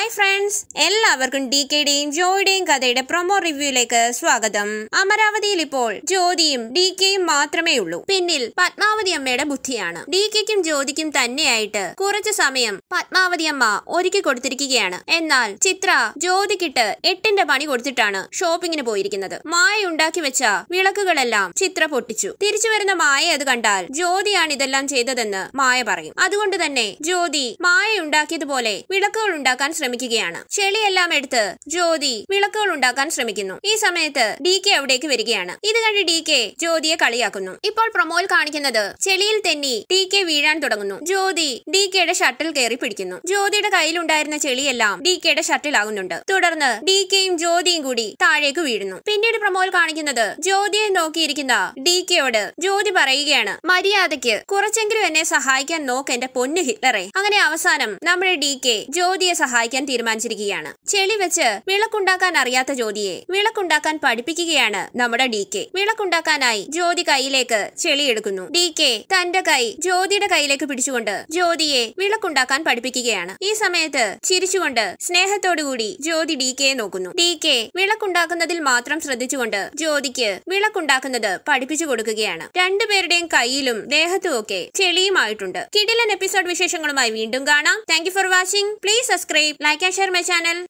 hi friends എല്ലാവർക്കും ഡി കെയുടെയും ജോയുടെയും കഥയുടെ പ്രൊമോ റിവ്യൂയിലേക്ക് സ്വാഗതം അമരാവതിയിൽ ഇപ്പോൾ ജ്യോതിയും ഡി കെയും മാത്രമേ ഉള്ളൂ പിന്നിൽ പത്മാവതി അമ്മയുടെ ബുദ്ധിയാണ് ഡി കെക്കും ജ്യോതിക്കും തന്നെയായിട്ട് കുറച്ചു സമയം പത്മാവതി അമ്മ ഒരുക്കി കൊടുത്തിരിക്കുകയാണ് എന്നാൽ ചിത്ര ജ്യോതിക്കിട്ട് എട്ടിന്റെ പണി കൊടുത്തിട്ടാണ് ഷോപ്പിങ്ങിന് പോയിരിക്കുന്നത് മായ ഉണ്ടാക്കി വെച്ച വിളക്കുകളെല്ലാം ചിത്ര പൊട്ടിച്ചു തിരിച്ചു വരുന്ന മായ അത് കണ്ടാൽ ജ്യോതിയാണ് ഇതെല്ലാം ചെയ്തതെന്ന് മായ പറയും അതുകൊണ്ട് തന്നെ ജ്യോതി മായ ഉണ്ടാക്കിയതുപോലെ വിളക്കുകൾ ഉണ്ടാക്കാൻ ശ്രമിക്കുകയാണ് ചെളിയെല്ലാം എടുത്ത് ജ്യോതി വിളക്കുകൾ ഉണ്ടാക്കാൻ ശ്രമിക്കുന്നു ഈ സമയത്ത് ഡി കെ അവിടേക്ക് വരികയാണ് ഇത് കണ്ട് ഡി കെ ജ്യോതിയെ കളിയാക്കുന്നു ഇപ്പോൾ പ്രൊമോയിൽ കാണിക്കുന്നത് ചെളിയിൽ തെന്നി ഡി കെ വീഴാൻ തുടങ്ങുന്നു ജ്യോതി ഡി കെയുടെ ഷട്ടിൽ കയറി പിടിക്കുന്നു ജ്യോതിയുടെ കയ്യിലുണ്ടായിരുന്ന ചെളിയെല്ലാം ഡി കെയുടെ ഷട്ടിലാകുന്നുണ്ട് തുടർന്ന് ഡി കെയും ജ്യോതിയും കൂടി താഴേക്ക് വീഴുന്നു പിന്നീട് പ്രൊമോയിൽ കാണിക്കുന്നത് ജ്യോതിയെ നോക്കിയിരിക്കുന്ന ഡി കെയോട് ജ്യോതി പറയുകയാണ് മര്യാദയ്ക്ക് കുറച്ചെങ്കിലും എന്നെ സഹായിക്കാൻ നോക്ക് എന്റെ പൊന്നു ഹിറ്റ്ലറെ അങ്ങനെ അവസാനം നമ്മുടെ ഡി കെ ജ്യോതിയെ സഹായിക്കാൻ തീരുമാനിച്ചിരിക്കുകയാണ് ചെളി വെച്ച് വിളക്കുണ്ടാക്കാൻ അറിയാത്ത ജ്യോതിയെ വിളക്കുണ്ടാക്കാൻ പഠിപ്പിക്കുകയാണ് നമ്മുടെ ഡി കെ വിളക്കുണ്ടാക്കാനായി ജ്യോതി കയ്യിലേക്ക് ചെളി എടുക്കുന്നു ഡി കെ തന്റെ കൈ ജ്യോതിയുടെ കയ്യിലേക്ക് പിടിച്ചുകൊണ്ട് ജ്യോതിയെ വിളക്കുണ്ടാക്കാൻ പഠിപ്പിക്കുകയാണ് ഈ സമയത്ത് ചിരിച്ചുകൊണ്ട് സ്നേഹത്തോടുകൂടി ജ്യോതി ഡി കെയെ നോക്കുന്നു ഡി കെ വിളക്കുണ്ടാക്കുന്നതിൽ മാത്രം ശ്രദ്ധിച്ചുകൊണ്ട് ജ്യോതിക്ക് വിളക്കുണ്ടാക്കുന്നത് പഠിപ്പിച്ചു കൊടുക്കുകയാണ് രണ്ടുപേരുടെയും കയ്യിലും ദേഹത്തും ഒക്കെ ചെളിയുമായിട്ടുണ്ട് കിടിലൻ എപ്പിസോഡ് വിശേഷങ്ങളുമായി വീണ്ടും കാണാം thank for watching please subscribe like and share my channel